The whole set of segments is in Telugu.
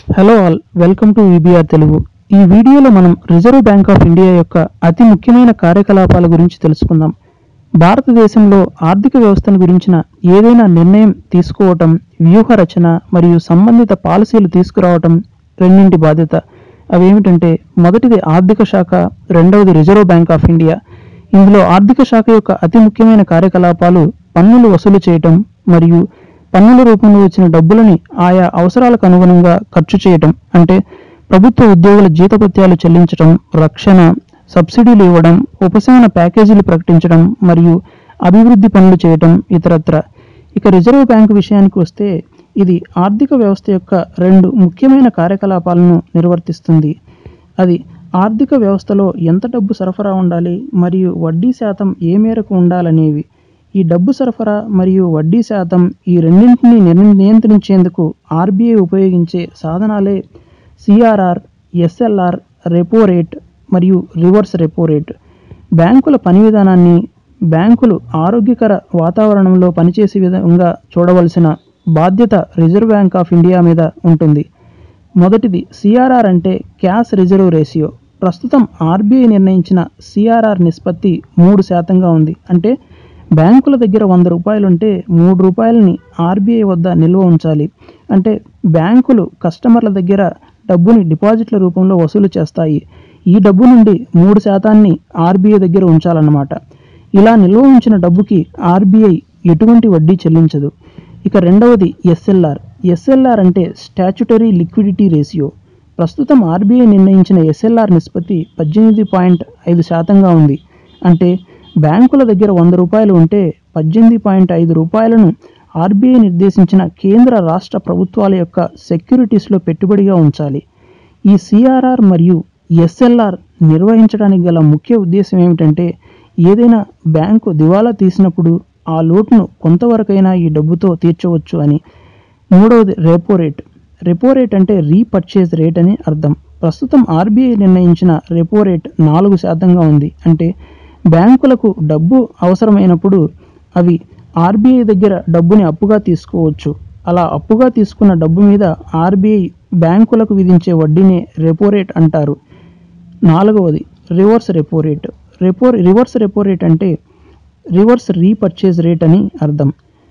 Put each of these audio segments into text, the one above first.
hello all welcome to EBR Telugu ఈ వీడియోలో మనం రిజర్వ్ బ్యాంక్ ఆఫ్ ఇండియా యొక్క అతి ముఖ్యమైన కార్యకలాపాల గురించి తెలుసుకుందాం భారతదేశంలో ఆర్థిక వ్యవస్థను గురించిన ఏదైనా నిర్ణయం తీసుకోవటం వ్యూహ రచన మరియు సంబంధిత పాలసీలు తీసుకురావటం రెండింటి బాధ్యత అవేమిటంటే మొదటిది ఆర్థిక శాఖ రెండవది రిజర్వ్ బ్యాంక్ ఆఫ్ ఇండియా ఇందులో ఆర్థిక శాఖ యొక్క అతి ముఖ్యమైన కార్యకలాపాలు పన్నులు వసూలు చేయటం మరియు పన్నుల రూపంలో వచ్చిన డబ్బులని ఆయా అవసరాలకు అనుగుణంగా ఖర్చు చేయటం అంటే ప్రభుత్వ ఉద్యోగుల జీతభత్యాలు చెల్లించడం రక్షణ సబ్సిడీలు ఇవ్వడం ఉపశమన ప్యాకేజీలు ప్రకటించడం మరియు అభివృద్ధి పనులు చేయటం ఇతరత్ర ఇక రిజర్వ్ బ్యాంకు విషయానికి వస్తే ఇది ఆర్థిక వ్యవస్థ యొక్క రెండు ముఖ్యమైన కార్యకలాపాలను నిర్వర్తిస్తుంది అది ఆర్థిక వ్యవస్థలో ఎంత డబ్బు సరఫరా ఉండాలి మరియు వడ్డీ శాతం ఏ మేరకు ఉండాలనేవి ఈ డబ్బు సరఫరా మరియు వడ్డీ శాతం ఈ రెండింటినీ నిర్- నియంత్రించేందుకు ఆర్బీఐ ఉపయోగించే సాధనాలే సిఆర్ఆర్ ఎస్ఎల్ఆర్ రెపో రేట్ మరియు రివర్స్ రెపో రేట్ బ్యాంకుల పని విధానాన్ని బ్యాంకులు ఆరోగ్యకర వాతావరణంలో పనిచేసే విధంగా చూడవలసిన బాధ్యత రిజర్వ్ బ్యాంక్ ఆఫ్ ఇండియా మీద ఉంటుంది మొదటిది సిఆర్ఆర్ అంటే క్యాష్ రిజర్వ్ రేషియో ప్రస్తుతం ఆర్బీఐ నిర్ణయించిన సిఆర్ఆర్ నిష్పత్తి మూడు శాతంగా ఉంది అంటే బ్యాంకుల దగ్గర వంద రూపాయలుంటే మూడు రూపాయలని ఆర్బీఐ వద్ద నిల్వ ఉంచాలి అంటే బ్యాంకులు కస్టమర్ల దగ్గర డబ్బుని డిపాజిట్ల రూపంలో వసూలు చేస్తాయి ఈ డబ్బు నుండి మూడు శాతాన్ని ఆర్బీఐ దగ్గర ఉంచాలన్నమాట ఇలా నిల్వ ఉంచిన డబ్బుకి ఆర్బీఐ ఎటువంటి వడ్డీ చెల్లించదు ఇక రెండవది ఎస్ఎల్ఆర్ ఎస్ఎల్ఆర్ అంటే స్టాచ్యుటరీ లిక్విడిటీ రేషియో ప్రస్తుతం ఆర్బీఐ నిర్ణయించిన ఎస్ఎల్ఆర్ నిష్పత్తి పద్దెనిమిది పాయింట్ ఐదు శాతంగా ఉంది అంటే బ్యాంకుల దగ్గర వంద రూపాయలు ఉంటే పద్దెనిమిది పాయింట్ ఐదు రూపాయలను ఆర్బీఐ నిర్దేశించిన కేంద్ర రాష్ట్ర ప్రభుత్వాల యొక్క సెక్యూరిటీస్లో పెట్టుబడిగా ఉంచాలి ఈ సిఆర్ఆర్ మరియు ఎస్ఎల్ఆర్ నిర్వహించడానికి గల ముఖ్య ఉద్దేశం ఏమిటంటే ఏదైనా బ్యాంకు దివాలా తీసినప్పుడు ఆ లోటును కొంతవరకైనా ఈ డబ్బుతో తీర్చవచ్చు అని మూడవది రెపో రేట్ రెపో రేట్ అంటే రీపర్చేజ్ రేట్ అని అర్థం ప్రస్తుతం ఆర్బీఐ నిర్ణయించిన రెపో రేట్ నాలుగు శాతంగా ఉంది అంటే బ్యాంకులకు డబ్బు అవసరమైనప్పుడు అవి ఆర్బీఐ దగ్గర డబ్బుని అప్పుగా తీసుకోవచ్చు అలా అప్పుగా తీసుకున్న డబ్బు మీద ఆర్బీఐ బ్యాంకులకు విధించే వడ్డీనే రెపో రేట్ అంటారు నాలుగవది reverse repo rate repo reverse repo rate అంటే రివర్స్ రీపర్చేజ్ రేట్ అని అర్థం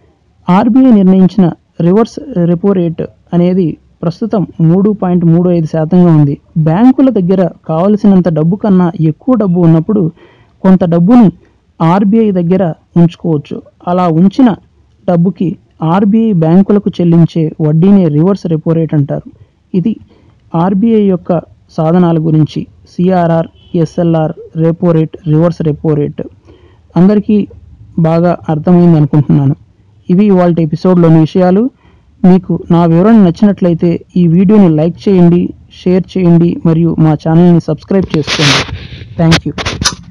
ఆర్బీఐ నిర్ణయించిన రివర్స్ రెపో రేట్ అనేది ప్రస్తుతం మూడు పాయింట్ మూడు ఐదు శాతంగా ఉంది బ్యాంకుల దగ్గర కావలసినంత డబ్బు కన్నా ఎక్కువ డబ్బు ఉన్నప్పుడు కొంత డబ్బుని ఆర్బీఐ దగ్గర ఉంచుకోవచ్చు అలా ఉంచిన డబ్బుకి ఆర్బీఐ బ్యాంకులకు చెల్లించే వడ్డీనే రివర్స్ రెపో రేట్ అంటారు ఇది ఆర్బీఐ యొక్క సాధనాల గురించి CRR SLR repo rate reverse repo rate అందరికీ బాగా అర్థమైంది అనుకుంటున్నాను ఇవి ఇవాళ ఎపిసోడ్లోని విషయాలు మీకు నా వివరణ నచ్చినట్లయితే ఈ వీడియోని లైక్ చేయండి షేర్ చేయండి మరియు మా ఛానల్ని సబ్స్క్రైబ్ చేసుకోండి థ్యాంక్ యూ